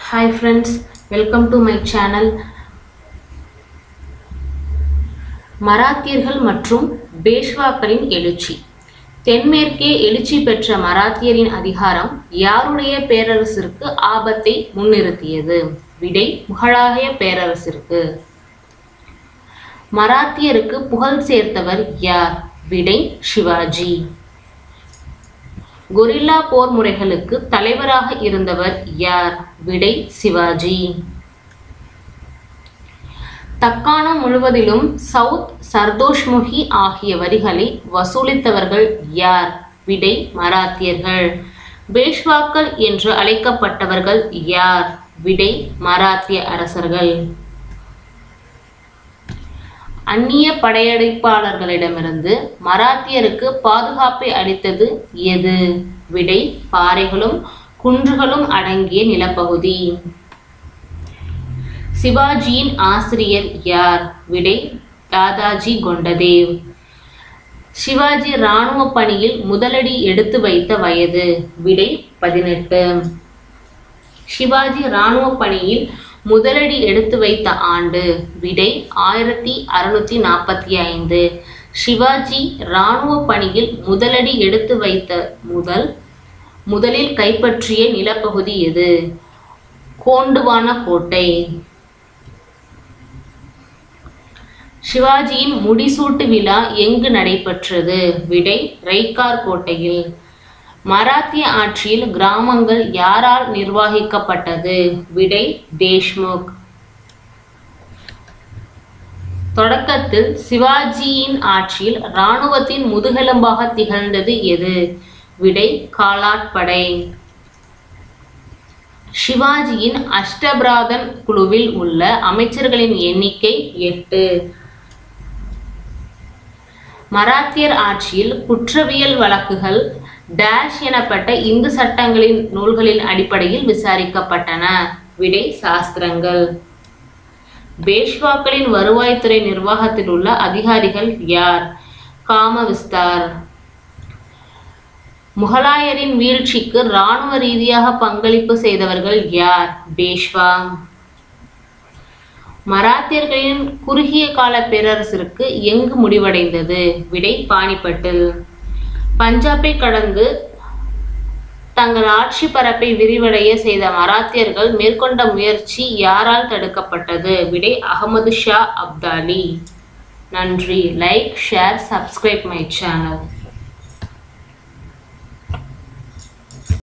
Hi friends, welcome to my channel. மராத்தியர்கள் மற்றும் பேஷ்வாக்களின் எழுச்சி தென்மேற்கே எழுச்சி பெற்ற மராத்தியரின் அதிகாரம் யாருடைய பேரரசிற்கு ஆபத்தை முன்னிறுத்தியது விடை முகலாய பேரரசிற்கு மராத்தியருக்கு புகழ் சேர்த்தவர் யார் விடை சிவாஜி கொரில்லா போர் முறைகளுக்கு தலைவராக இருந்தவர் யார் விடை சிவாஜி தக்காணம் முழுவதிலும் சவுத் சர்தோஷ்முகி ஆகிய வரிகளை வசூலித்தவர்கள் யார் விடை மராத்தியர்கள் பேஷ்வாக்கள் என்று அழைக்கப்பட்டவர்கள் யார் விடை மராத்திய அரசர்கள் அந்நிய படையெடுப்பாளர்களிடமிருந்து மராத்தியருக்கு பாதுகாப்பை அளித்தது எது விடை பாறைகளும் குன்றுகளும் அடங்கிய நிலப்பகுதி சிவாஜியின் ஆசிரியர் யார் விடை தாதாஜி கொண்டதேவ் சிவாஜி இராணுவ பணியில் முதலடி எடுத்து வைத்த வயது விடை பதினெட்டு சிவாஜி இராணுவ பணியில் முதலடி எடுத்து வைத்த ஆண்டு விடை ஆயிரத்தி அறுநூத்தி நாற்பத்தி ஐந்து சிவாஜி இராணுவ பணியில் முதலடி எடுத்து வைத்த முதல் முதலில் கைப்பற்றிய நிலப்பகுதி எது கோண்டுவான கோட்டை சிவாஜியின் முடிசூட்டு விழா எங்கு நடைபெற்றது விடை ரைக்கார் கோட்டையில் மராத்திய ஆட்சியில் கிராமங்கள் யாரால் நிர்வகிக்கப்பட்டது விடை தேஷ்முக் தொடக்கத்தில் சிவாஜியின் ஆட்சியில் இராணுவத்தின் முதுகெலும்பாக திகழ்ந்தது எது விடை காலாட் படை சிவாஜியின் அஷ்டபிராதன் குழுவில் உள்ள அமைச்சர்களின் எண்ணிக்கை எட்டு மராத்தியர் ஆட்சியில் குற்றவியல் வழக்குகள் டேஷ் எனப்பட்ட இந்து சட்டங்களின் நூல்களின் அடிப்படையில் விசாரிக்கப்பட்டன விடை சாஸ்திரங்கள் பேஷ்வாக்களின் வருவாய்த்துறை நிர்வாகத்தில் உள்ள அதிகாரிகள் யார் காமவிஸ்தார் முகலாயரின் வீழ்ச்சிக்கு இராணுவ ரீதியாக பங்களிப்பு செய்தவர்கள் யார் பேஷ்வா மராத்தியர்களின் குறுகிய கால பேரரசிற்கு எங்கு முடிவடைந்தது விடை பாணிப்பட்டில் பஞ்சாபை கடந்து தங்கள் ஆட்சி பரப்பை விரிவடைய செய்த மராத்தியர்கள் மேற்கொண்ட முயற்சி யாரால் தடுக்கப்பட்டது விடை அகமது ஷா அப்தாலி நன்றி like share subscribe my channel